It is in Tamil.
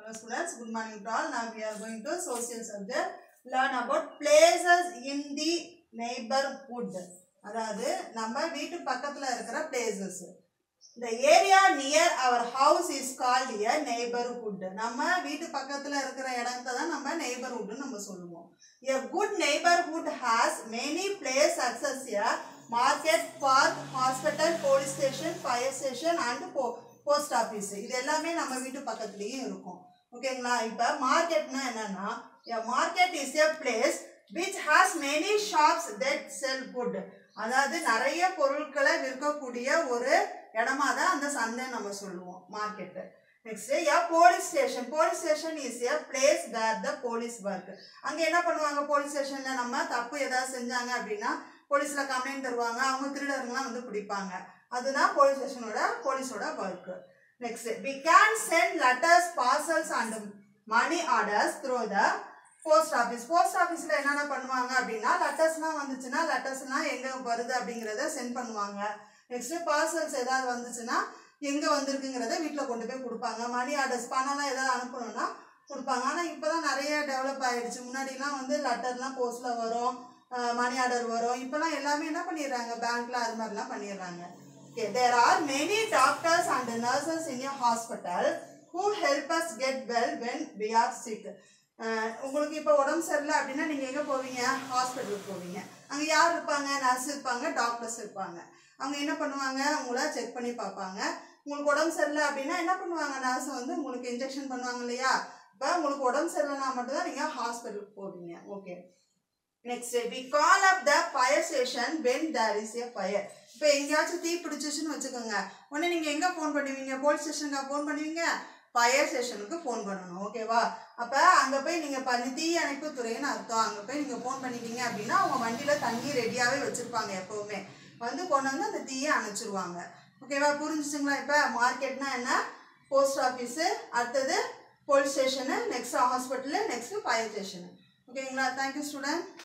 Hello students, good morning to all. Now we are going to social subject. Learn about places in the neighborhood. அதாவது நம்ம வீட்டு பக்கத்துல இருக்கிற பிளேசஸ் இந்த area near our house is called a neighbourhood நம்ம வீட்டு பக்கத்துல இருக்கிற இடத்த தான் நம்ம நெய்பர்ஹுட்னு நம்ம சொல்லுவோம் a good neighbourhood has many place access a market park hospital police station fire station and போ போஸ்ட் ஆஃபீஸ் இது எல்லாமே நம்ம வீட்டு பக்கத்துலேயும் இருக்கும் ஓகேங்களா இப்போ மார்க்கெட்னா என்னன்னா market is a place which has many shops that sell food அதாவது நிறைய பொருட்களை விற்கக்கூடிய ஒரு இடமா தான் அந்த சந்தை நம்ம சொல்லுவோம் market next a police station police station is a place where the police work அங்கே என்ன பண்ணுவாங்க போலீஸ் ஸ்டேஷனில் நம்ம தப்பு ஏதாவது செஞ்சாங்க அப்படின்னா போலீஸில் கம்ப்ளைண்ட் தருவாங்க அவங்க திருடருங்களாம் வந்து பிடிப்பாங்க அதுதான் போலீஸ் ஸ்டேஷனோட போலீஸோட work next we can sent letters parcels and money orders through the post office post ஆஃபீஸில் என்னென்ன பண்ணுவாங்க அப்படின்னா லெட்டர்ஸ்லாம் வந்துச்சுன்னா லெட்டர்ஸ்லாம் எங்கே வருது அப்படிங்கிறத சென்ட் பண்ணுவாங்க நெக்ஸ்ட்டு பார்சல்ஸ் ஏதாவது வந்துச்சுன்னா எங்கே வந்திருக்குங்கிறத வீட்டில் கொண்டு போய் கொடுப்பாங்க மணி ஆர்டர்ஸ் பணம்லாம் ஏதாவது அனுப்பணும்னா கொடுப்பாங்க ஆனால் இப்போ தான் நிறைய டெவலப் ஆகிடுச்சு முன்னாடிலாம் வந்து லெட்டர்லாம் போஸ்ட்டில் வரும் மணி ஆர்டர் வரும் இப்போலாம் எல்லாமே என்ன பண்ணிடுறாங்க பேங்க்கில் அது மாதிரிலாம் பண்ணிடுறாங்க Okay, there are many doctors and nurses in a hospital who help us get well when we are sick. அஹ் உங்களுக்கு இப்போ உடம்பு சரியில்லை அப்படின்னா நீங்கள் எங்கே போவீங்க ஹாஸ்பிட்டலுக்கு போவீங்க அங்கே யார் இருப்பாங்க நர்ஸ் இருப்பாங்க டாக்டர்ஸ் இருப்பாங்க அவங்க என்ன பண்ணுவாங்க உங்களை செக் பண்ணி பார்ப்பாங்க உங்களுக்கு உடம்பு சரியில்லை அப்படின்னா என்ன பண்ணுவாங்க நர்ஸ் வந்து உங்களுக்கு இன்ஜெக்ஷன் பண்ணுவாங்க இல்லையா இப்போ உங்களுக்கு உடம்பு சரியில்லைனா மட்டும்தான் நீங்கள் ஹாஸ்பிட்டலுக்கு போவீங்க okay next we call up the fire station when there is a fire இப்போ எங்கேயாச்சும் தீ பிடிச்சிச்சுன்னு வச்சுக்கோங்க உடனே நீங்கள் எங்கே ஃபோன் பண்ணுவீங்க போலீஸ் ஸ்டேஷனுக்கு ஃபோன் பண்ணுவீங்க ஃபயர் ஸ்டேஷனுக்கு ஃபோன் பண்ணணும் ஓகேவா அப்போ அங்கே போய் நீங்கள் பண்ணி தீ அணைப்பு துறைன்னு அர்த்தம் அங்கே போய் நீங்கள் ஃபோன் பண்ணிட்டீங்க அப்படின்னா அவங்க வண்டியில் தண்ணி ரெடியாகவே வச்சுருப்பாங்க எப்போவுமே வந்து கொண்டு வந்து அந்த தீயை அணைச்சிருவாங்க ஓகேவா புரிஞ்சுச்சுங்களா இப்போ மார்க்கெட்னா என்ன போஸ்ட் ஆஃபீஸு அடுத்தது police station next hospital next fire station ஓகேங்களா தேங்க்யூ ஸ்டூடெண்ட்